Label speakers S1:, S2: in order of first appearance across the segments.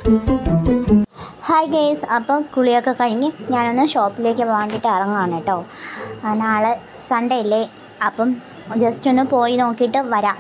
S1: hi guys അപ്പം കുളിയൊക്കെ കഴിഞ്ഞ് ഞാനൊന്ന് ഷോപ്പിലേക്ക് വേണ്ടിയിട്ട് ഇറങ്ങുകയാണ് കേട്ടോ ആ, നാളെ സൺഡേ അല്ലേ അപ്പം ജസ്റ്റ് ഒന്ന് പോയി നോക്കിയിട്ട് വരാം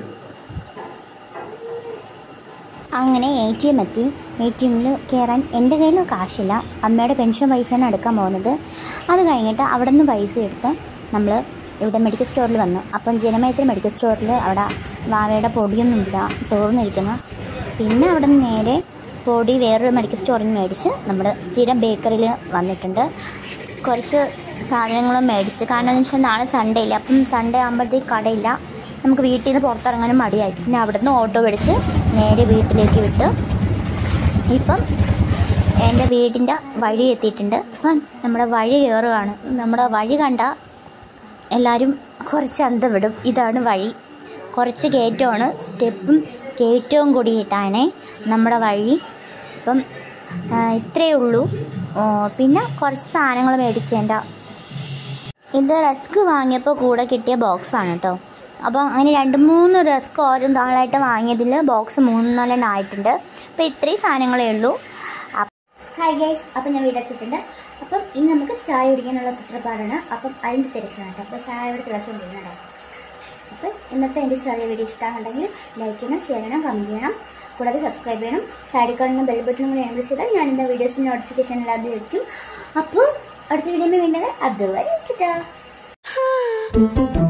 S1: അങ്ങനെ എ ടി എം എത്തി എ ടി എമ്മിൽ കയറാൻ എൻ്റെ കയ്യിൽ കാശില്ല അമ്മയുടെ പെൻഷൻ പൈസയാണ് എടുക്കാൻ പോകുന്നത് അത് കഴിഞ്ഞിട്ട് അവിടെ നിന്ന് പൈസ എടുത്ത് നമ്മൾ ഇവിടെ മെഡിക്കൽ സ്റ്റോറിൽ വന്നു അപ്പം ജനമൈത്രി മെഡിക്കൽ സ്റ്റോറിൽ അവിടെ വാവയുടെ പൊടിയൊന്നുമില്ല തോർന്നിരിക്കുന്നു പിന്നെ അവിടെ നിന്ന് നേരെ പൊടി വേറൊരു മെഡിക്കൽ സ്റ്റോറിൽ നിന്ന് മേടിച്ച് നമ്മൾ സ്ഥിരം ബേക്കറിയിൽ വന്നിട്ടുണ്ട് കുറച്ച് സാധനങ്ങളും മേടിച്ച് കാരണം എന്ന് വെച്ചാൽ നാളെ സൺഡേ ഇല്ല അപ്പം സൺഡേ ആകുമ്പോഴത്തേക്ക് കടയില്ല നമുക്ക് വീട്ടിൽ നിന്ന് പുറത്തിറങ്ങാനും മടിയായി പിന്നെ അവിടെ നിന്ന് ഓട്ടോ പിടിച്ച് നേരെ വീട്ടിലേക്ക് വിട്ട് ഇപ്പം എൻ്റെ വീടിൻ്റെ വഴി എത്തിയിട്ടുണ്ട് അപ്പം നമ്മുടെ വഴി കയറുകയാണ് നമ്മുടെ വഴി കണ്ട എല്ലാവരും കുറച്ച് അന്തം വിടും ഇതാണ് വഴി കുറച്ച് കയറ്റമാണ് സ്റ്റെപ്പും കയറ്റവും കൂടിയിട്ടാണ് നമ്മുടെ വഴി അപ്പം ആ, ഇത്രയേ ഉള്ളൂ ഓ, പിന്നെ കുറച്ച് സാധനങ്ങൾ മേടിച്ചതിൻ്റെ ഇത് റസ്ക് വാങ്ങിയപ്പോൾ കൂടെ കിട്ടിയ ബോക്സാണ് കേട്ടോ അപ്പോൾ അങ്ങനെ രണ്ട് മൂന്ന് റസ്ക് ഓരോ നാളായിട്ട് വാങ്ങിയതിൽ ബോക്സ് മൂന്ന് നാലെണ്ണം ആയിട്ടുണ്ട് അപ്പോൾ ഇത്രയും സാധനങ്ങളേ ഉള്ളൂ ഹായ് ഗൈസ് അപ്പം ഞാൻ വീടെത്തിയിട്ടുണ്ട് അപ്പം ഇനി നമുക്ക് ചായ കുടിക്കാനുള്ള കുറ്റപ്പാടാണ് അപ്പം അതിൻ്റെ തിരക്കാണ് കേട്ടോ അപ്പോൾ ചായയുടെ തിളച്ചുകൊണ്ടിരുന്നോ അപ്പോൾ ഇന്നത്തെ എൻ്റെ ചെറിയ വീഡിയോ ഇഷ്ടമാണെന്നുണ്ടെങ്കിൽ ലൈക്ക് ചെയ്യണം ഷെയർ ചെയ്യണം കമൻറ്റ് ചെയ്യണം കൂടാതെ സബ്സ്ക്രൈബ് ചെയ്യണം സൈഡിൽ കാണുന്ന ബെൽ ബട്ടണും കൂടി എനേബിൾ ചെയ്താൽ ഞാൻ എൻ്റെ വീഡിയോസിൻ്റെ നോട്ടിഫിക്കേഷൻ എല്ലാം ലഭിക്കും അപ്പോൾ അടുത്ത വീഡിയോയിൽ വീണ്ടും അതുവരെ കിട്ടാം